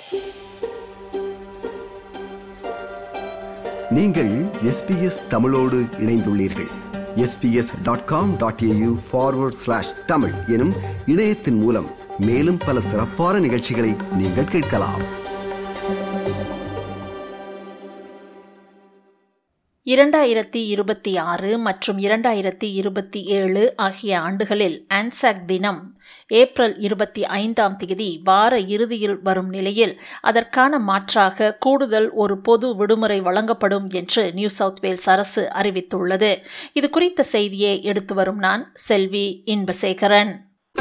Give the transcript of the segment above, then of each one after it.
நீங்கள் எஸ்பிஎஸ் தமிழோடு இணைந்துள்ளீர்கள் SBS dot com dot AU forward slash Tamil எனும் இணையத்தின் மூலம் மேலும் பல சிறப்பான நிகழ்ச்சிகளை நீங்கள் கேட்கலாம் இரண்டாயிரத்தி இருபத்தி ஆறு மற்றும் இரண்டாயிரத்தி இருபத்தி ஏழு ஆகிய ஆண்டுகளில் ஆன்சாக் தினம் ஏப்ரல் இருபத்தி ஐந்தாம் தேதி வார இறுதியில் வரும் நிலையில் அதற்கான மாற்றாக கூடுதல் ஒரு பொது விடுமுறை வழங்கப்படும் என்று நியூ சவுத் வேல்ஸ் அரசு அறிவித்துள்ளது இது குறித்த செய்தியை எடுத்து வரும் நான் செல்வி இன்பசேகரன்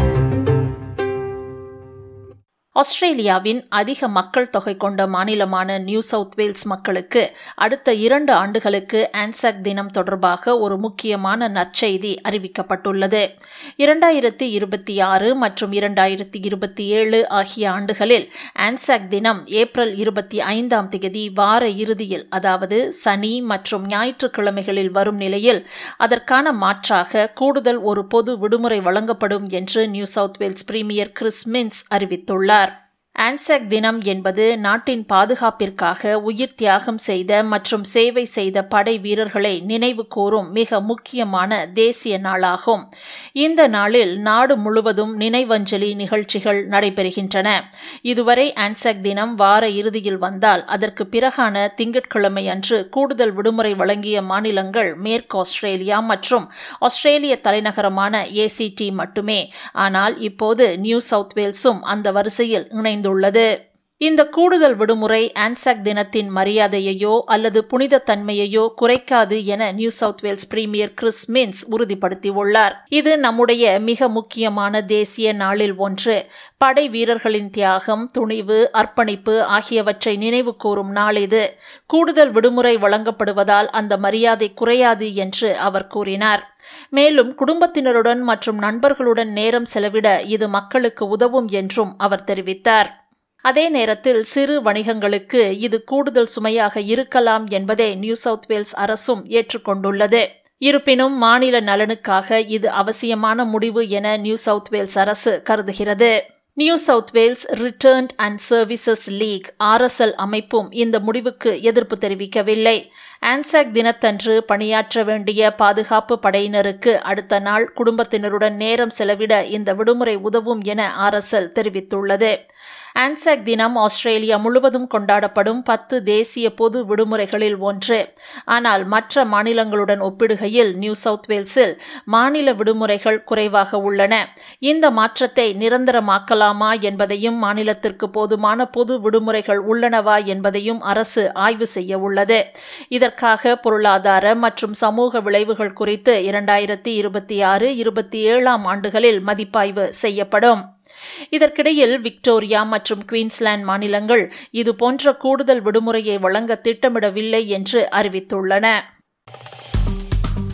ஆஸ்திரேலியாவின் அதிக மக்கள் தொகை கொண்ட மாநிலமான நியூ சவுத் வேல்ஸ் மக்களுக்கு அடுத்த இரண்டு ஆண்டுகளுக்கு ஆன்சாக் தினம் தொடர்பாக ஒரு முக்கியமான நற்செய்தி அறிவிக்கப்பட்டுள்ளது இரண்டாயிரத்தி இருபத்தி ஆறு மற்றும் இரண்டாயிரத்தி இருபத்தி ஏழு ஆகிய ஆண்டுகளில் ஆன்சாக் தினம் ஏப்ரல் இருபத்தி ஐந்தாம் தேதி வார இறுதியில் அதாவது சனி மற்றும் ஞாயிற்றுக்கிழமைகளில் வரும் நிலையில் அதற்கான மாற்றாக கூடுதல் ஒரு பொது விடுமுறை வழங்கப்படும் என்று New South Wales premier Chris Minns அறிவித்துள்ளார் ஆன்சாக் தினம் என்பது நாட்டின் பாதுகாப்பிற்காக உயிர் தியாகம் செய்த மற்றும் சேவை செய்த படை வீரர்களை நினைவு கூறும் மிக முக்கியமான தேசிய நாளாகும் இந்த நாளில் நாடு முழுவதும் நினைவஞ்சலி நிகழ்ச்சிகள் நடைபெறுகின்றன இதுவரை ஆன்சாக் தினம் வார இறுதியில் வந்தால் அதற்கு பிறகான திங்கட்கிழமை அன்று கூடுதல் விடுமுறை வழங்கிய மாநிலங்கள் மேற்கு ஆஸ்திரேலியா மற்றும் ஆஸ்திரேலிய தலைநகரமான ஏசிடி மட்டுமே ஆனால் இப்போது நியூ சவுத் வேல்ஸும் அந்த வரிசையில் இணைந்து உள்ளது இந்த கூடுதல் விடுமுறை ஆன்சாக் தினத்தின் மரியாதையையோ அல்லது புனித தன்மையையோ குறைக்காது என New South Wales premier Chris Minns உறுதிப்படுத்தியுள்ளார் இது நம்முடைய மிக முக்கியமான தேசிய நாளில் ஒன்று படை வீரர்களின் தியாகம் துணிவு அர்ப்பணிப்பு ஆகியவற்றை நினைவு கூறும் நாள் இது கூடுதல் விடுமுறை வழங்கப்படுவதால் அந்த மரியாதை குறையாது என்று அவர் கூறினார் மேலும் குடும்பத்தினருடன் மற்றும் நண்பர்களுடன் நேரம் செலவிட இது மக்களுக்கு உதவும் என்றும் அவர் தெரிவித்தார் அதே நேரத்தில் சிறு வணிகங்களுக்கு இது கூடுதல் சுமையாக இருக்கலாம் என்பதை நியூ சவுத் வேல்ஸ் அரசும் ஏற்றுக்கொண்டுள்ளது இருப்பினும் மாநில நலனுக்காக இது அவசியமான முடிவு என நியூ சவுத் வேல்ஸ் அரசு கருதுகிறது New South Wales Returned and Services League RSL அமைப்பும் இந்த முடிவுக்கு எதிர்ப்பு தெரிவிக்கவில்லை ஆன்சாக் தினத்தன்று பணியாற்ற வேண்டிய பாதுகாப்பு படையினருக்கு அடுத்த நாள் குடும்பத்தினருடன் நேரம் செலவிட இந்த விடுமுறை உதவும் என ஆர்எஸ்எல் தெரிவித்துள்ளது ஆன்சாக் தினம் ஆஸ்திரேலியா முழுவதும் கொண்டாடப்படும் பத்து தேசிய பொது விடுமுறைகளில் ஒன்று ஆனால் மற்ற மாநிலங்களுடன் ஒப்பிடுகையில் நியூ சவுத் வேல்ஸில் மாநில விடுமுறைகள் குறைவாக உள்ளன இந்த மாற்றத்தை நிரந்தரமாக்கலாமா என்பதையும் மாநிலத்திற்கு போதுமான பொது விடுமுறைகள் உள்ளனவா என்பதையும் அரசு ஆய்வு செய்ய உள்ளது இதற்காக பொருளாதார மற்றும் சமூக விளைவுகள் குறித்து இரண்டாயிரத்தி இருபத்தி ஆறு இருபத்தி ஏழாம் ஆண்டுகளில் மதிப்பாய்வு செய்யப்படும் இதற்கிடையில் விக்டோரியா மற்றும் குயின்ஸ்லாந்து மாநிலங்கள் இதுபோன்ற கூடுதல் விடுமுறையை வழங்க திட்டமிடவில்லை என்று அறிவித்துள்ளன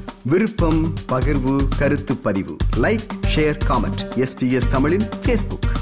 விருப்பம் பகிர்வு கருத்து பதிவு லைக் ஷேர் காமெண்ட் எஸ்பிஎஸ் தமிழின் ஃபேஸ்புக்